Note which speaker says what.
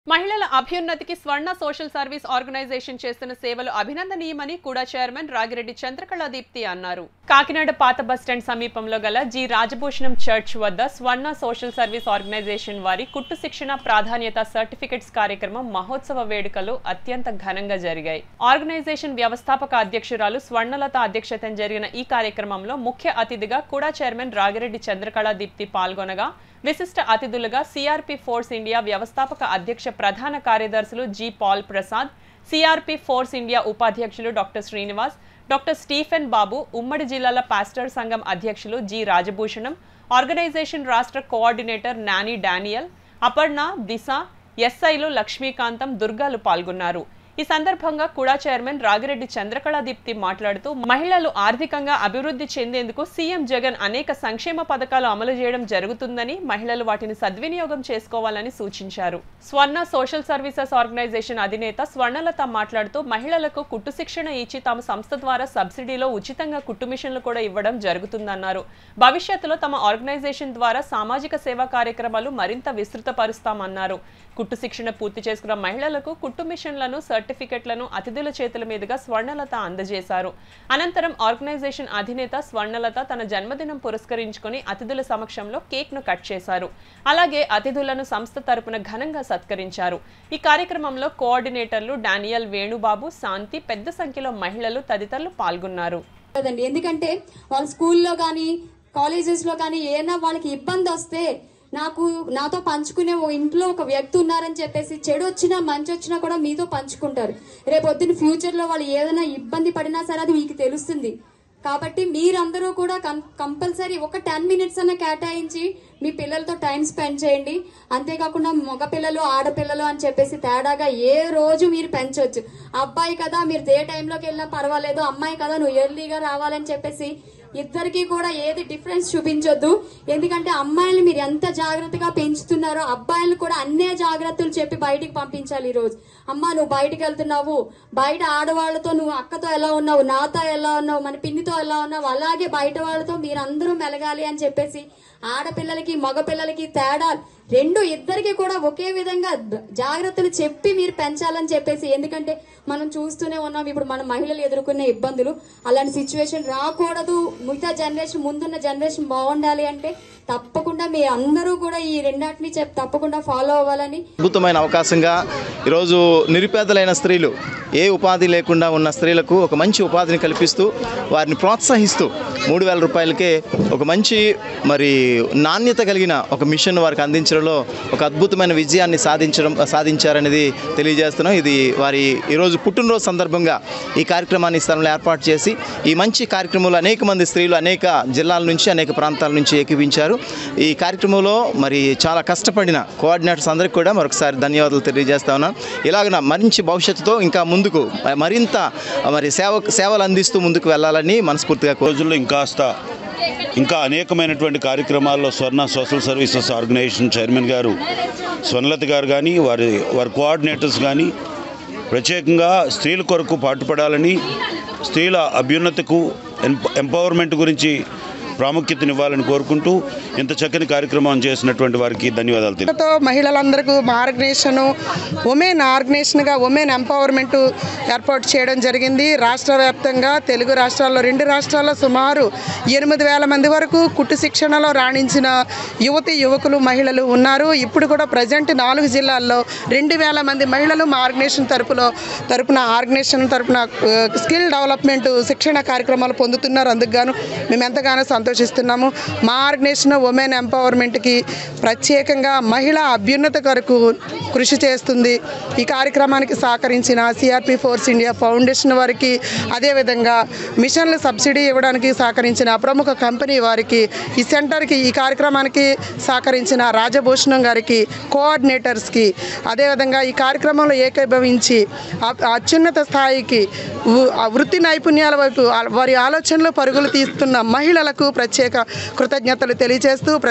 Speaker 1: మహిళల అభ్యున్నతికి స్వర్ణ సోషల్ సర్వీస్ ఆర్గనైజేషన్ చేస్తున్న సేవలు అభినందనీయమని కూడా చైర్మన్ రాగిరెడ్డి చంద్రకళ దీప్తి అన్నారు కాకినాడ పాత బస్టాండ్ సమీపంలో గల జి రాజభూషణం చర్చ్ వద్ద స్వర్ణ సోషల్ సర్వీస్ ఆర్గనైజేషన్ వారి కుట్టు శిక్షణ ప్రాధాన్యత సర్టిఫికెట్స్ కార్యక్రమం మహోత్సవ వేడుకలు అత్యంత ఘనంగా జరిగాయి ఆర్గనైజేషన్ వ్యవస్థాపక అధ్యక్షురాలు స్వర్ణలత అధ్యక్షతన జరిగిన ఈ కార్యక్రమంలో ముఖ్య అతిథిగా కూడా చైర్మన్ రాగిరెడ్డి చంద్రకళ దీప్తి పాల్గొనగా విశిష్ట అతిథులుగా సిఆర్పి ఫోర్స్ ఇండియా వ్యవస్థాపక అధ్యక్ష ప్రధాన కార్యదర్శులు G Paul Prasad CRP force India ఉపాధ్యక్షులు doctor Srinivas doctor Stephen Babu ఉమ్మడి జిల్లాల పాస్టర్ సంఘం అధ్యక్షులు జి రాజభూషణం ఆర్గనైజేషన్ రాష్ట్ర కోఆర్డినేటర్ నాని డానియల్ అపర్ణ దిశ ఎస్ఐలు లక్ష్మీకాంతం దుర్గాలు పాల్గొన్నారు ఈ సందర్భంగా కూడా చైర్మన్ రాగిరెడ్డి చంద్రకళ దీప్తి మాట్లాడుతూ మహిళలు ఆర్థికంగా అభివృద్ధి చెందేందుకు సీఎం జగన్ అనేక సంక్షేమ పథకాలు అమలు చేయడం జరుగుతుందని మహిళలు వాటిని సద్వినియోగం చేసుకోవాలని సూచించారు స్వర్ణ సోషల్ సర్వీసెస్ ఆర్గనైజేషన్ అధినేత స్వర్ణలత మాట్లాడుతూ మహిళలకు కుట్టు శిక్షణ ఇచ్చి తమ సంస్థ ద్వారా సబ్సిడీలో ఉచితంగా కుట్టు మిషన్లు కూడా ఇవ్వడం జరుగుతుందన్నారు భవిష్యత్తులో తమ ఆర్గనైజేషన్ ద్వారా సామాజిక సేవా కార్యక్రమాలు మరింత విస్తృతపరుస్తామన్నారు కుట్టు శిక్షణ పూర్తి చేసుకున్న మహిళలకు కుట్టు మిషన్లను సర్టిఫికెట్లను అతిథుల చేతుల మీదుగా స్వర్ణలత అందజేశారు అనంతరం ఆర్గనైజేషన్ అధినేత స్వర్ణలత తన జన్మదినం పురస్కరించుకొని అతిథుల సమక్షంలో కేక్ ను కట్ చేశారు అలాగే అతిథులను సంస్థ తరపున ఘనంగా సత్కరించారు ఈ కార్యక్రమంలో కోఆర్డినేటర్లు డానియల్ వేణుబాబు శాంతి పెద్ద సంఖ్యలో మహిళలు తదితరులు పాల్గొన్నారు
Speaker 2: కదండి ఎందుకంటే వాళ్ళ స్కూల్లో కానీ కాలేజెస్ లో కానీ ఏదైనా వాళ్ళకి ఇబ్బంది వస్తే నాకు నాతో పంచుకునే ఓ ఇంట్లో ఒక వ్యక్తి ఉన్నారని చెప్పేసి చెడు వచ్చినా మంచి వచ్చినా కూడా మీతో పంచుకుంటారు రేపు పొద్దున్న ఫ్యూచర్ లో వాళ్ళు ఏదైనా ఇబ్బంది పడినా సరే అది మీకు తెలుస్తుంది కాబట్టి మీరందరూ కూడా కంపల్సరీ ఒక టెన్ మినిట్స్ అన్న కేటాయించి మీ పిల్లలతో టైం స్పెండ్ చేయండి అంతేకాకుండా మగ పిల్లలు ఆడపిల్లలు అని చెప్పేసి తేడాగా ఏ రోజు మీరు పెంచవచ్చు అబ్బాయి కదా మీరు ఏ టైంలోకి వెళ్ళినా పర్వాలేదు అమ్మాయి కదా నువ్వు ఎర్లీగా రావాలని చెప్పేసి ఇద్దరికి కూడా ఏది డిఫరెన్స్ చూపించొద్దు ఎందుకంటే అమ్మాయిలు మీరు ఎంత జాగ్రత్తగా పెంచుతున్నారో అబ్బాయిలు కూడా అన్నే జాగ్రత్తలు చెప్పి బయటికి పంపించాలి ఈ రోజు అమ్మా నువ్వు బయటికి వెళ్తున్నావు బయట ఆడవాళ్ళతో నువ్వు అక్కతో ఎలా ఉన్నావు నాతో ఎలా ఉన్నావు మన పిన్నితో ఎలా ఉన్నావు అలాగే బయట వాళ్ళతో మీరందరూ మెలగాలి అని చెప్పేసి ఆడపిల్లలకి మగపిల్లలకి తేడా రెండు ఇద్దరికి కూడా ఒకే విధంగా జాగ్రత్తలు చెప్పి మీరు పెంచాలని చెప్పేసి ఎందుకంటే మనం చూస్తూనే ఉన్నాం ఇప్పుడు మన మహిళలు ఎదుర్కొనే ఇబ్బందులు అలాంటి సిచ్యువేషన్ రాకూడదు మిగతా జనరేషన్ ముందున్న జనరేషన్ బాగుండాలి అంటే తప్పకుండా మీ అందరూ కూడా ఈ రెండాటిని చెప్ తప్పకుండా ఫాలో అవ్వాలని
Speaker 3: అద్భుతమైన అవకాశంగా ఈరోజు నిరుపేదలైన స్త్రీలు ఏ ఉపాధి లేకుండా ఉన్న స్త్రీలకు ఒక మంచి ఉపాధిని కల్పిస్తూ వారిని ప్రోత్సహిస్తూ మూడు వేల రూపాయలకే ఒక మంచి మరి నాణ్యత కలిగిన ఒక మిషన్ వారికి అందించడంలో ఒక అద్భుతమైన విజయాన్ని సాధించడం సాధించారనేది తెలియజేస్తున్నాం ఇది వారి ఈరోజు పుట్టినరోజు సందర్భంగా ఈ కార్యక్రమాన్ని ఈ స్థలంలో ఏర్పాటు చేసి ఈ మంచి కార్యక్రమంలో అనేక మంది స్త్రీలు అనేక జిల్లాల నుంచి అనేక ప్రాంతాల నుంచి ఏకీవించారు ఈ కార్యక్రమంలో మరి చాలా కష్టపడిన కోఆర్డినేటర్స్ అందరికీ కూడా మరొకసారి ధన్యవాదాలు తెలియజేస్తా ఉన్నాం ఇలాగన మంచి భవిష్యత్తుతో ఇంకా ముందుకు మరింత మరి సేవ సేవలు అందిస్తూ ముందుకు వెళ్ళాలని మనస్ఫూర్తిగా కోరు
Speaker 4: రోజుల్లో ఇంకాస్త ఇంకా అనేకమైనటువంటి కార్యక్రమాల్లో స్వర్ణ సోషల్ సర్వీసెస్ ఆర్గనైజేషన్ చైర్మన్ గారు స్వర్ణలత గారు కానీ వారి వారి కోఆర్డినేటర్స్ కానీ ప్రత్యేకంగా స్త్రీల కొరకు పాటుపడాలని స్త్రీల అభ్యున్నతకు ఎంప- ఎంపవర్మెంట్ గురించి ప్రాముఖ్యతనివ్వాలని కోరుకుంటూ ఇంత చక్కని కార్యక్రమం చేసినటువంటి వారికి ధన్యవాదాలు తెలియ
Speaker 5: తో మహిళలందరికీ మా ఆర్గనైజేషన్ ఉమెన్ ఆర్గనైజేషన్గా ఉమెన్ ఎంపవర్మెంట్ ఏర్పాటు చేయడం జరిగింది రాష్ట్ర వ్యాప్తంగా తెలుగు రాష్ట్రాల్లో రెండు రాష్ట్రాల్లో సుమారు ఎనిమిది వేల మంది వరకు కుట్టు శిక్షణలో రాణించిన యువతి యువకులు మహిళలు ఉన్నారు ఇప్పుడు కూడా ప్రజెంట్ నాలుగు జిల్లాల్లో రెండు వేల మంది మహిళలు మా ఆర్గనైజేషన్ తరపులో తరపున ఆర్గనైజేషన్ తరపున ఆ, స్కిల్ డెవలప్మెంట్ శిక్షణ కార్యక్రమాలు పొందుతున్నారు అందుకు గాను మేము ఎంతగానో సంతోషిస్తున్నాము మా ఆర్గనైజేషన్ ఉమెన్ ఎంపవర్మెంట్కి ప్రత్యేకంగా మహిళా అభ్యున్నత కొరకు కృషి చేస్తుంది ఈ కార్యక్రమానికి సహకరించిన సిఆర్పి ఫోర్స్ ఇండియా ఫౌండేషన్ వారికి అదేవిధంగా మిషన్లు సబ్సిడీ ఇవ్వడానికి సహకరించిన ప్రముఖ కంపెనీ వారికి ఈ సెంటర్కి ఈ కార్యక్రమానికి సహకరించిన రాజభూషణం గారికి కోఆర్డినేటర్స్కి అదేవిధంగా ఈ కార్యక్రమంలో ఏకీభవించి అ- అత్యున్నత స్థాయికి వు- ఆ వృత్తి నైపుణ్యాల వైపు ఆ- వారి ఆలోచనలు పరుగులు తీస్తున్న మహిళలకు ప్రత్యేక కృతజ్ఞతలు తెలియజేస్తూ ప్ర-